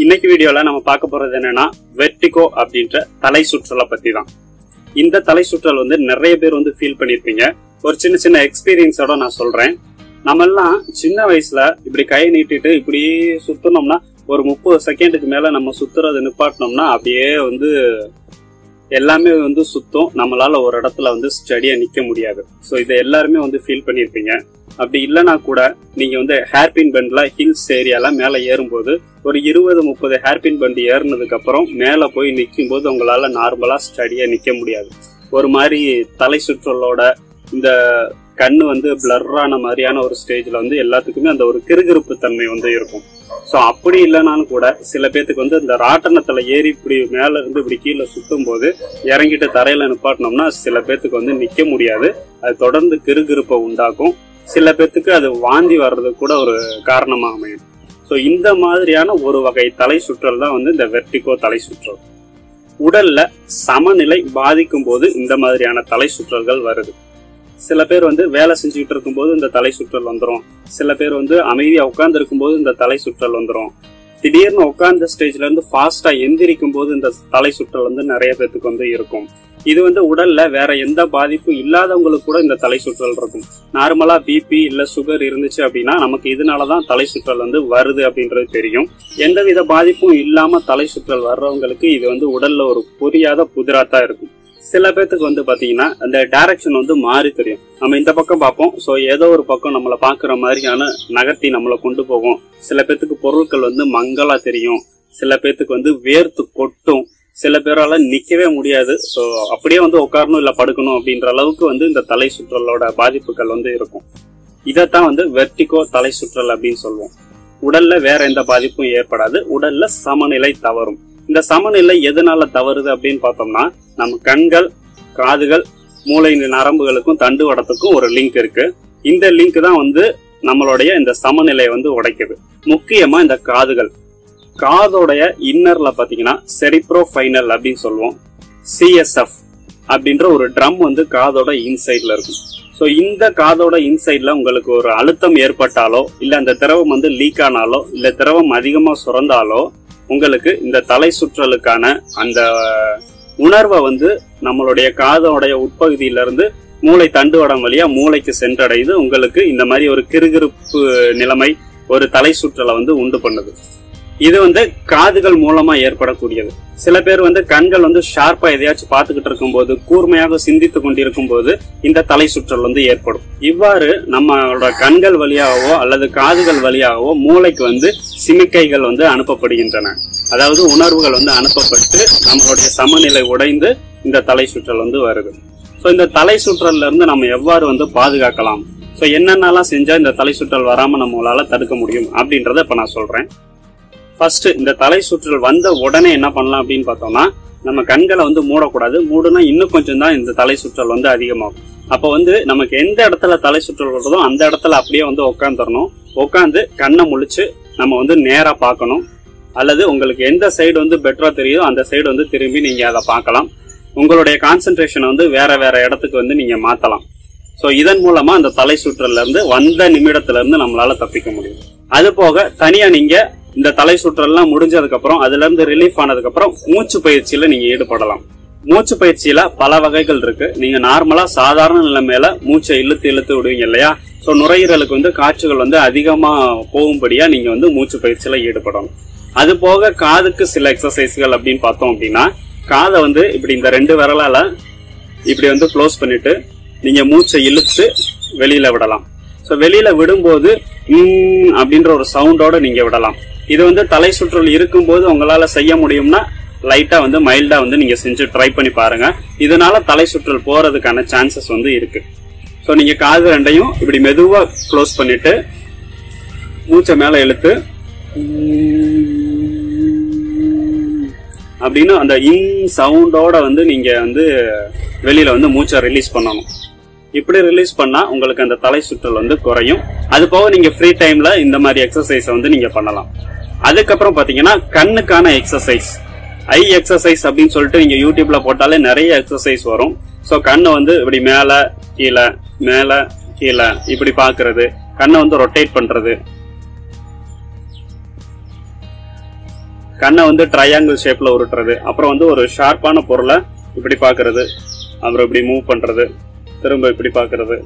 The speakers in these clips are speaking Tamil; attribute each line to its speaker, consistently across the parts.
Speaker 1: இன்னைக்கு வீடியோல நம்ம பார்க்க போறது என்னன்னா வெர்டிகோ அப்படின்ற தலை சுற்றலை பத்தி தான் இந்த தலை சுற்றல் வந்து நிறைய பேர் வந்து ஃபீல் பண்ணிருப்பீங்க ஒரு சின்ன சின்ன எக்ஸ்பீரியன்ஸோட நான் சொல்றேன் நம்ம எல்லாம் சின்ன வயசுல இப்படி கையை நீட்டிட்டு இப்படி சுத்தணும்னா ஒரு முப்பது செகண்டுக்கு மேல நம்ம சுத்துறதை நிப்பாட்டினோம்னா அப்படியே வந்து எல்லாமே வந்து சுத்தம் நம்மளால ஒரு இடத்துல வந்து ஸ்டடியா நிக்க முடியாது ஸோ இதை எல்லாருமே வந்து ஃபீல் பண்ணியிருப்பீங்க அப்படி இல்லைன்னா கூட நீங்க வந்து ஹேர்பின் பெண்ட்ல ஹில்ஸ் ஏரியால மேல ஏறும்போது ஒரு இருபது முப்பது ஹேர்பின் பண்ட் ஏறினதுக்கு அப்புறம் மேல போய் நிற்கும் போது உங்களால நார்மலா ஸ்டடியா நிக்க முடியாது ஒரு மாதிரி தலை சுற்றலோட இந்த கண்ணு வந்து பிளர்ரான மாதிரியான ஒரு ஸ்டேஜ்ல வந்து எல்லாத்துக்குமே அந்த ஒரு கிறுகிறுப்பு தன்மை வந்து இருக்கும் ஸோ அப்படி இல்லைனாலும் கூட சில பேத்துக்கு வந்து இந்த ராட்டனத்துல ஏறி இப்படி மேல இருந்து இப்படி கீழே சுத்தும் போது இறங்கிட்டு தரையில நிப்பாட்டினோம்னா சில பேத்துக்கு வந்து நிக்க முடியாது அது தொடர்ந்து கிறுகிறுப்பை உண்டாக்கும் சில பேத்துக்கு அது வாந்தி வர்றதுக்கு கூட ஒரு காரணமா அமையும் ஸோ இந்த மாதிரியான ஒரு வகை தலை சுற்றல் தான் வந்து இந்த வெர்டிகோ தலை சுற்றல் உடல்ல சமநிலை பாதிக்கும் போது இந்த மாதிரியான தலை சுற்றல்கள் வருது சில பேர் வந்து வேலை செஞ்சுக்கிட்டு இருக்கும்போது இந்த தலை சுற்றல் வந்துடும் சில பேர் வந்து அமைதியா உட்கார்ந்து இருக்கும்போது இந்த தலை சுற்றல் வந்துடும் திடீர்னு உட்கார்ந்த ஸ்டேஜ்ல இருந்து ஃபாஸ்டா எந்திரிக்கும் போது இந்த தலை சுற்றல் வந்து நிறைய பேத்துக்கு வந்து இருக்கும் இது வந்து உடல்ல வேற எந்த பாதிப்பும் இல்லாதவங்களுக்கு கூட இந்த தலை சுற்றல் இருக்கும் நார்மலா பிபி இல்ல சுகர் இருந்துச்சு அப்படின்னா நமக்கு இதனாலதான் தலை சுற்றல் வந்து வருது அப்படின்றது தெரியும் எந்தவித பாதிப்பும் இல்லாம தலை சுற்றல் வர்றவங்களுக்கு இது வந்து உடல்ல ஒரு புரியாத புதிராத்தா இருக்கும் சில பேத்துக்கு வந்து பாத்தீங்கன்னா அந்த டைரக்ஷன் வந்து மாறி தெரியும் நம்ம இந்த பக்கம் பார்ப்போம் ஸோ ஏதோ ஒரு பக்கம் நம்மளை பாக்குற மாதிரியான நகர்த்தி நம்மளை கொண்டு போகும் சில பேத்துக்கு பொருட்கள் வந்து மங்களா தெரியும் சில பேத்துக்கு வந்து வேர்த்து கொட்டும் சில பேரால நிக்கவே முடியாது ஸோ அப்படியே வந்து உட்காரணும் இல்ல படுக்கணும் அப்படின்ற அளவுக்கு வந்து இந்த தலை சுற்றலோட பாதிப்புகள் வந்து இருக்கும் இதைத்தான் வந்து வெர்டிகோ தலை சுற்றல் அப்படின்னு சொல்லுவோம் உடல்ல வேற எந்த பாதிப்பும் ஏற்படாது உடல்ல சமநிலை தவறும் இந்த சமநிலை எதனால தவறுது அப்படின்னு பார்த்தோம்னா நம்ம கண்கள் காதுகள் மூளை நரம்புகளுக்கும் தண்டுவடத்துக்கும் ஒரு லிங்க் இருக்கு இந்த லிங்க் தான் வந்து நம்மளுடைய இந்த சமநிலையை வந்து உடைக்குது முக்கியமா இந்த காதுகள் காதோடைய இன்னர்ல பாத்தீங்கன்னா செரிப்ரோ ஃபைனல் அப்படின்னு சொல்லுவோம் சிஎஸ்எஃப் அப்படின்ற ஒரு ட்ரம் வந்து காதோட இன்சைட்ல இருக்கும் ஸோ இந்த காதோட இன்சைட்ல உங்களுக்கு ஒரு அழுத்தம் ஏற்பட்டாலோ இல்ல அந்த திரவம் வந்து லீக் ஆனாலோ இல்ல திரவம் அதிகமா சுரந்தாலோ உங்களுக்கு இந்த தலை சுற்றலுக்கான அந்த உணர்வை வந்து நம்மளுடைய காதோடைய உட்பகுதியில இருந்து மூளை தண்டுவடம் வழியா மூளைக்கு சென்றடைந்து உங்களுக்கு இந்த மாதிரி ஒரு கிறுகிறுப்பு நிலைமை ஒரு தலை சுற்றலை வந்து உண்டு பண்ணுது இது வந்து காதுகள் மூலமா ஏற்படக்கூடியது சில பேர் வந்து கண்கள் வந்து ஷார்ப்பா எதையாச்சும் பார்த்துக்கிட்டு இருக்கும்போது கூர்மையாக சிந்தித்து கொண்டிருக்கும் போது இந்த தலை சுற்றல் வந்து ஏற்படும் இவ்வாறு நம்மளோட கண்கள் வழியாகவோ அல்லது காதுகள் வழியாகவோ மூளைக்கு வந்து சிமிக்கைகள் வந்து அனுப்பப்படுகின்றன அதாவது உணர்வுகள் வந்து அனுப்பப்பட்டு நம்மளுடைய சமநிலை உடைந்து இந்த தலை சுற்றல் வந்து வருது ஸோ இந்த தலை சுற்றல்ல இருந்து நம்ம எவ்வாறு வந்து பாதுகாக்கலாம் ஸோ என்னென்னலாம் செஞ்சா இந்த தலை சுற்றல் வராம நம்மளால தடுக்க முடியும் அப்படின்றத இப்ப நான் சொல்றேன் ஃபர்ஸ்ட் இந்த தலை சுற்றல் வந்த உடனே என்ன பண்ணலாம் அப்படின்னு பார்த்தோம்னா நம்ம கண்களை வந்து மூடக்கூடாது மூடுனா இன்னும் கொஞ்சம் தான் இந்த தலை சுற்றல் வந்து அதிகமாகும் அப்போ வந்து நமக்கு எந்த இடத்துல தலை சுற்றல் வருதோ அந்த இடத்துல அப்படியே வந்து உட்காந்துடணும் உட்காந்து கண்ணை முழிச்சு நம்ம வந்து நேரா பார்க்கணும் அல்லது உங்களுக்கு எந்த சைடு வந்து பெட்டரா தெரியுதோ அந்த சைடு வந்து திரும்பி நீங்க அதை பார்க்கலாம் உங்களுடைய கான்சென்ட்ரேஷனை வந்து வேற வேற இடத்துக்கு வந்து நீங்க மாத்தலாம் ஸோ இதன் மூலமா அந்த தலை சுற்றல்ல இருந்து வந்த நிமிடத்துல இருந்து நம்மளால தப்பிக்க முடியும் அது போக தனியா நீங்க இந்த தலை சுற்றல்லாம் முடிஞ்சதுக்கு அப்புறம் அதுல இருந்து ரிலீஃப் ஆனதுக்கு அப்புறம் மூச்சு பயிற்சியில நீங்க ஈடுபடலாம் மூச்சு பயிற்சியில பல வகைகள் இருக்கு நீங்க நார்மலா சாதாரண நிலைமையில மூச்சை இழுத்து இழுத்து விடுவீங்க இல்லையா ஸோ நுரையீரலுக்கு வந்து காற்றுகள் வந்து அதிகமா போகும்படியா நீங்க வந்து மூச்சு பயிற்சியில ஈடுபடணும் அது போக காதுக்கு சில எக்ஸசைஸ்கள் அப்படின்னு பார்த்தோம் அப்படின்னா காதை வந்து இப்படி இந்த ரெண்டு விரலால இப்படி வந்து க்ளோஸ் பண்ணிட்டு நீங்க மூச்சை இழுத்து வெளியில விடலாம் ஸோ வெளியில விடும்போது ம் அப்படின்ற ஒரு சவுண்டோட நீங்க விடலாம் இது வந்து தலை சுற்றல் இருக்கும்போது உங்களால செய்ய முடியும்னா லைட்டா வந்து மைல்டா வந்து நீங்க செஞ்சு ட்ரை பண்ணி பாருங்க இதனால தலை சுற்றல் போறதுக்கான சான்சஸ் வந்து இருக்கு ஸோ நீங்க காது ரெண்டையும் இப்படி மெதுவா க்ளோஸ் பண்ணிட்டு மூச்சை மேல இழுத்து அப்படின்னு அந்த இன் சவுண்டோட வந்து நீங்க வந்து வெளியில வந்து மூச்சை ரிலீஸ் பண்ணணும் இப்படி ரிலீஸ் பண்ணா உங்களுக்கு அந்த தலை சுற்றல் வந்து குறையும் அது போக நீங்க ஃப்ரீ டைம்ல இந்த மாதிரி எக்ஸசைஸ் வந்து நீங்க பண்ணலாம் அதுக்கப்புறம் பாத்தீங்கன்னா கண்ணுக்கான எக்ஸசைஸ் ஐ எக்ஸசைஸ் அப்படின்னு சொல்லிட்டு நீங்க யூடியூப்ல போட்டாலே நிறைய எக்ஸசைஸ் வரும் ஸோ கண்ணை வந்து இப்படி மேல கீழே மேல கீழே இப்படி பாக்குறது கண்ணை வந்து ரொட்டேட் பண்றது கண்ணை வந்து ட்ரையாங்கிள் ஷேப்ல உருட்டுறது அப்புறம் வந்து ஒரு ஷார்ப்பான பொருளை இப்படி பார்க்கிறது அப்புறம் இப்படி மூவ் பண்றது திரும்ப இப்படி பார்க்கிறது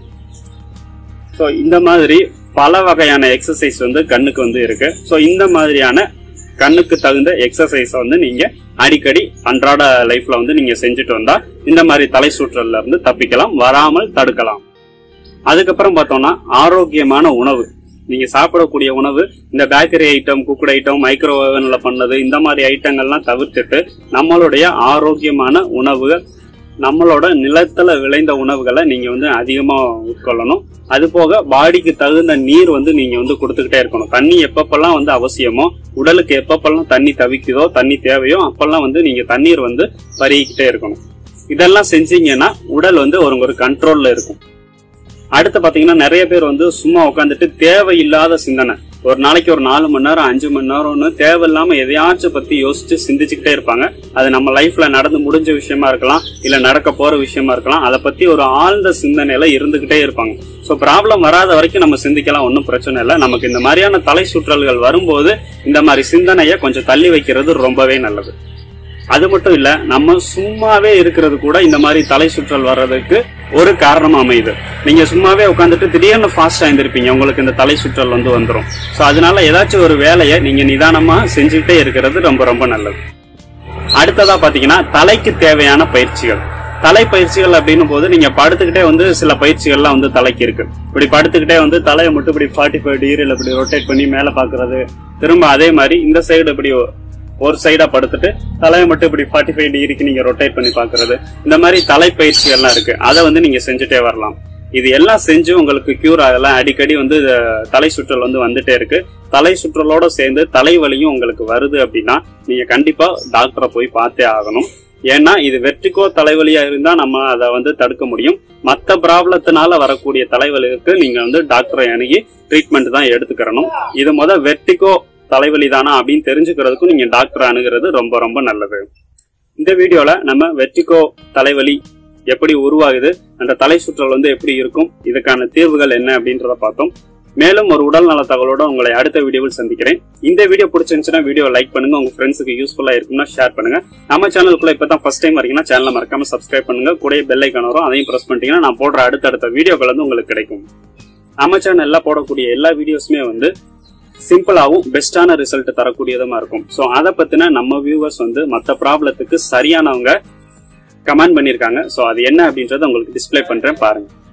Speaker 1: ஸோ இந்த மாதிரி பல வகையான எக்ஸசைஸ் வந்து கண்ணுக்கு வந்து இருக்கு ஸோ இந்த மாதிரியான கண்ணுக்கு தகுந்த எக்ஸசைஸ் வந்து நீங்க அடிக்கடி அன்றாட லைஃப்ல வந்து நீங்க செஞ்சுட்டு வந்தா இந்த மாதிரி தலை சுற்றல்ல இருந்து தப்பிக்கலாம் வராமல் தடுக்கலாம் அதுக்கப்புறம் பார்த்தோம்னா ஆரோக்கியமான உணவு நீங்க சாப்பிடக்கூடிய உணவு இந்த பேக்கரி ஐட்டம் குக்குடு ஐட்டம் மைக்ரோவேவன்ல பண்ணது இந்த மாதிரி ஐட்டங்கள்லாம் தவிர்த்துட்டு நம்மளுடைய ஆரோக்கியமான உணவுகள் நம்மளோட நிலத்துல விளைந்த உணவுகளை நீங்க வந்து அதிகமா உட்கொள்ளணும் அது போக பாடிக்கு தகுந்த நீர் வந்து நீங்க வந்து கொடுத்துக்கிட்டே இருக்கணும் தண்ணி எப்பப்பெல்லாம் வந்து அவசியமோ உடலுக்கு எப்பப்பெல்லாம் தண்ணி தவிக்குதோ தண்ணி தேவையோ அப்பெல்லாம் வந்து நீங்க தண்ணீர் வந்து பருகிக்கிட்டே இருக்கணும் இதெல்லாம் செஞ்சீங்கன்னா உடல் வந்து ஒரு ஒரு கண்ட்ரோல்ல இருக்கும் அடுத்து பாத்தீங்கன்னா நிறைய பேர் வந்து சும்மா உட்காந்துட்டு தேவையில்லாத சிந்தனை ஒரு நாளைக்கு ஒரு நாலு மணி நேரம் அஞ்சு மணி நேரம்னு தேவையில்லாம எதையாச்சும் பத்தி யோசிச்சு சிந்திச்சுக்கிட்டே இருப்பாங்க அது நம்ம லைஃப்ல நடந்து முடிஞ்ச விஷயமா இருக்கலாம் இல்ல நடக்க போற விஷயமா இருக்கலாம் அதை பத்தி ஒரு ஆழ்ந்த சிந்தனையில இருந்துகிட்டே இருப்பாங்க சோ ப்ராப்ளம் வராத வரைக்கும் நம்ம சிந்திக்கலாம் ஒன்றும் பிரச்சனை இல்லை நமக்கு இந்த மாதிரியான தலை சுற்றல்கள் வரும்போது இந்த மாதிரி சிந்தனையை கொஞ்சம் தள்ளி வைக்கிறது ரொம்பவே நல்லது அது மட்டும் இல்ல நம்ம சும்மாவே இருக்கிறது கூட இந்த மாதிரி தலை சுற்றல் வர்றதுக்கு ஒரு காரணம் அமையுது நீங்க சும்மாவே உட்காந்துட்டு திடீர்னு ஃபாஸ்டா இருந்திருப்பீங்க உங்களுக்கு இந்த தலை சுற்றல் வந்து வந்துடும் சோ அதனால ஏதாச்சும் ஒரு வேலையை நீங்க நிதானமா செஞ்சுக்கிட்டே இருக்கிறது ரொம்ப ரொம்ப நல்லது அடுத்ததா பாத்தீங்கன்னா தலைக்கு தேவையான பயிற்சிகள் தலை பயிற்சிகள் அப்படின்னும் போது நீங்க படுத்துக்கிட்டே வந்து சில பயிற்சிகள்லாம் வந்து தலைக்கு இருக்கு இப்படி படுத்துக்கிட்டே வந்து தலையை மட்டும் இப்படி ஃபார்ட்டி ஃபைவ் டிகிரியில் இப்படி ரொட்டேட் பண்ணி மேலே பாக்குறது திரும்ப அதே மாதிரி இந்த சைடு இப்படி ஒரு சைடா படுத்துட்டு தலையை மட்டும் இப்படி ஃபார்ட்டி ஃபைவ் டிகிரிக்கு நீங்க ரொட்டேட் பண்ணி பாக்குறது இந்த மாதிரி தலை பயிற்சிகள்லாம் இருக்கு அதை வந்து நீங்க செஞ்சுட்டே வரலாம் இது எல்லாம் செஞ்சு உங்களுக்கு கியூர் ஆகலாம் அடிக்கடி வந்து இது தலை சுற்றல் வந்து வந்துட்டே இருக்கு தலை சுற்றலோட சேர்ந்து தலைவலியும் உங்களுக்கு வருது அப்படின்னா நீங்க கண்டிப்பா டாக்டரை போய் பார்த்தே ஆகணும் ஏன்னா இது வெற்றிக்கோ தலைவலியா இருந்தா நம்ம அதை வந்து தடுக்க முடியும் மத்த ப்ராப்ளத்தினால வரக்கூடிய தலைவலிக்கு நீங்க வந்து டாக்டரை அணுகி ட்ரீட்மெண்ட் தான் எடுத்துக்கிறணும் இது முத வெற்றிக்கோ தலைவலி தானா அப்படின்னு தெரிஞ்சுக்கிறதுக்கும் நீங்க டாக்டர் அணுகிறது ரொம்ப ரொம்ப நல்லது இந்த வீடியோல நம்ம வெற்றிக்கோ தலைவலி எப்படி உருவாகுது அந்த தலை சுற்றல் வந்து எப்படி இருக்கும் இதுக்கான தீர்வுகள் என்ன அப்படின்றத பார்த்தோம் மேலும் ஒரு உடல் நல தகவலோட உங்களை அடுத்த வீடியோவில் சந்திக்கிறேன் இந்த வீடியோ பிடிச்சிருந்துச்சுன்னா வீடியோ லைக் பண்ணுங்க உங்க ஃப்ரெண்ட்ஸுக்கு யூஸ்ஃபுல்லா இருக்கும்னா ஷேர் பண்ணுங்க நம்ம சேனலுக்குள்ள இப்பதான் ஃபர்ஸ்ட் டைம் வரீங்கன்னா சேனலை மறக்காம சப்ஸ்கிரைப் பண்ணுங்க கூட பெல் ஐக்கான் வரும் அதையும் பிரஸ் பண்ணிட்டீங்கன்னா நான் போடுற அடுத்தடுத்த வீடியோக்கள் வந்து உங்களுக்கு கிடைக்கும் நம்ம சேனல்ல போடக்கூடிய எல்லா வீடியோஸுமே வந்து சிம்பிளாவும் பெஸ்டான ரிசல்ட் தரக்கூடியதுமா இருக்கும் ஸோ அதை பத்தின நம்ம வியூவர்ஸ் வந்து மற்ற ப்ராப்ளத்துக்கு சரியானவங்க கமெண்ட் பண்ணியிருக்காங்க ஸோ அது என்ன அப்படின்றத உங்களுக்கு டிஸ்ப்ளே பண்றேன் பாருங்க